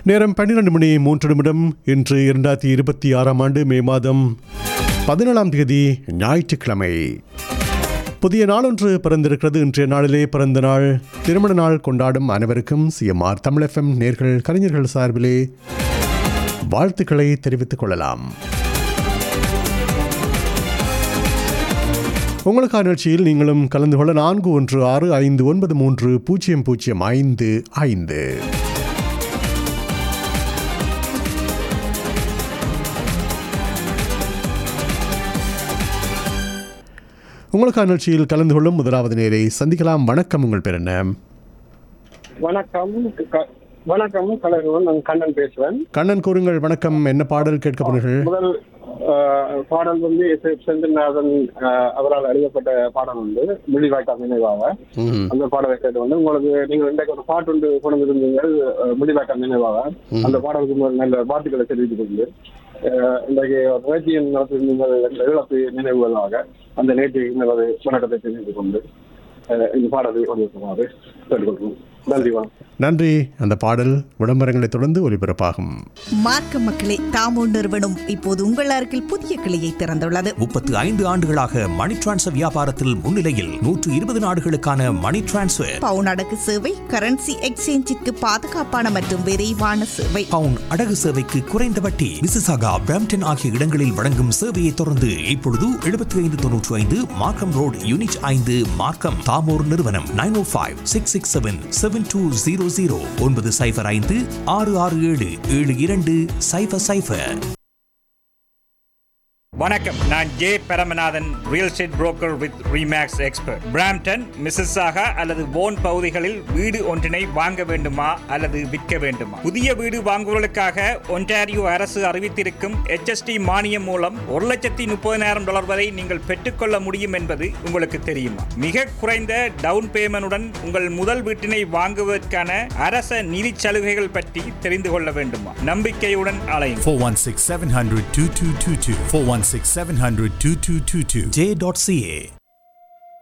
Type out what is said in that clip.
நேரம் பன்னிரண்டு மணி மூன்று நிமிடம் இன்று இரண்டாயிரத்தி இருபத்தி ஆறாம் ஆண்டு மே மாதம் பதினேழாம் தேதி ஞாயிற்றுக்கிழமை புதிய நாளொன்று பிறந்திருக்கிறது இன்றைய நாளிலே பிறந்த நாள் திருமண நாள் கொண்டாடும் அனைவருக்கும் சிஎம்ஆர் தமிழ் எஃப்எம் நேர்கள் கலைஞர்கள் சார்பிலே வாழ்த்துக்களை தெரிவித்துக் கொள்ளலாம் உங்களுக்கான நிகழ்ச்சியில் நீங்களும் கலந்து கொள்ள நான்கு ஒன்று ஆறு ஐந்து ஒன்பது மூன்று பூஜ்ஜியம் பூஜ்ஜியம் ஐந்து ஐந்து உங்களுக்கான நிகழ்ச்சியில் கலந்து கொள்ளும் முதலாவது நேரை சந்திக்கலாம் வணக்கம் உங்கள் பேர் என்ன வணக்கம் க- வணக்கம் கலைஞர் நான் கண்ணன் பேசுவேன் கண்ணன் கூறுங்கள் வணக்கம் என்ன பாடல் கேட்கப்படுங்கள் முதல் ஆஹ், பாடல் வந்து எஸ் எஸ் செந்தில்நாதன் ஆஹ், அவரால் எழுதப்பட்ட பாடல் உண்டு முள்ளிவாய்க்கால் நினைவாக ம், அந்த பாடலை கேட்டு வந்து உங்களுக்கு நீங்கள் இன்றைக்கு ஒரு பாட்டு ஒன்று கொண்டு வந்திருந்தீங்கள் ஆஹ், முள்ளிவாய்க்கால் நினைவாக அந்த பாடலுக்கு முதல் நல்ல வாழ்த்துக்களை தெரிவித்துக் கொண்டு ஆஹ், இன்றைக்கு ஒரு நிகழ்ச்சியின் நடத்திருந்தீங்கள் என்ற இழப்பு நினைவுகளாக அந்த நேற்று எனது வணக்கத்தை தெரிவித்துக் கொண்டு ஆஹ், இந்த பாடலை ஒளிபரப்புமாறு கேட்டுக்கொள்கிறோம் நன்றி வணக்கம் நன்றி அந்த பாடல் விளம்பரங்களை தொடர்ந்து ஒலிபரப்பாகும் மார்க்க மக்களே தாமோ நிறுவனம் இப்போது உங்கள் அருகில் புதிய கிளையை திறந்துள்ளது முப்பத்து ஐந்து ஆண்டுகளாக மணி டிரான்ஸ்ஃபர் வியாபாரத்தில் முன்னிலையில் நூற்று இருபது நாடுகளுக்கான மணி டிரான்ஸ்ஃபர் பவுன் அடகு சேவை கரன்சி எக்ஸ்சேஞ்சிற்கு பாதுகாப்பான மற்றும் விரைவான சேவை பவுன் அடகு சேவைக்கு குறைந்த வட்டி மிசிசாகா பிரம்டன் ஆகிய இடங்களில் வழங்கும் சேவையை தொடர்ந்து இப்பொழுது எழுபத்தி ஐந்து தொன்னூற்றி ஐந்து மார்க்கம் ரோடு யூனிட் ஐந்து மார்க்கம் தாமோர் நிறுவனம் nine O five six six seven seven two zero zero ஒன்பது சைஃபர் ஐந்து ஆறு ஆறு ஏழு ஏழு இரண்டு சைஃபர் சைஃபர் வணக்கம் நான் J Paramanathan real estate broker with remax expert Brampton Mississauga அல்லது போன் பகுதிகளில் வீடு ஒன்றினை வாங்க வேண்டுமா அல்லது விற்க வேண்டுமா புதிய வீடு வாங்குவதற்காக ஒன்டாரியோ அரசு அறிவித்திருக்கும் HST மானியம் மூலம் ஒரு லட்சத்தி முப்பதினாயிரம் டாலர் வரை நீங்கள் பெற்றுக்கொள்ள முடியும் என்பது உங்களுக்கு தெரியுமா மிக குறைந்த டவுன் பேமெண்டுடன் உங்கள் முதல் வீட்டினை வாங்குவதற்கான அரச நிதி சலுகைகள் பற்றி தெரிந்து கொள்ள வேண்டுமா நம்பிக்கையுடன் அலையும் 416 700 2222. 416 700 2222. J dot CA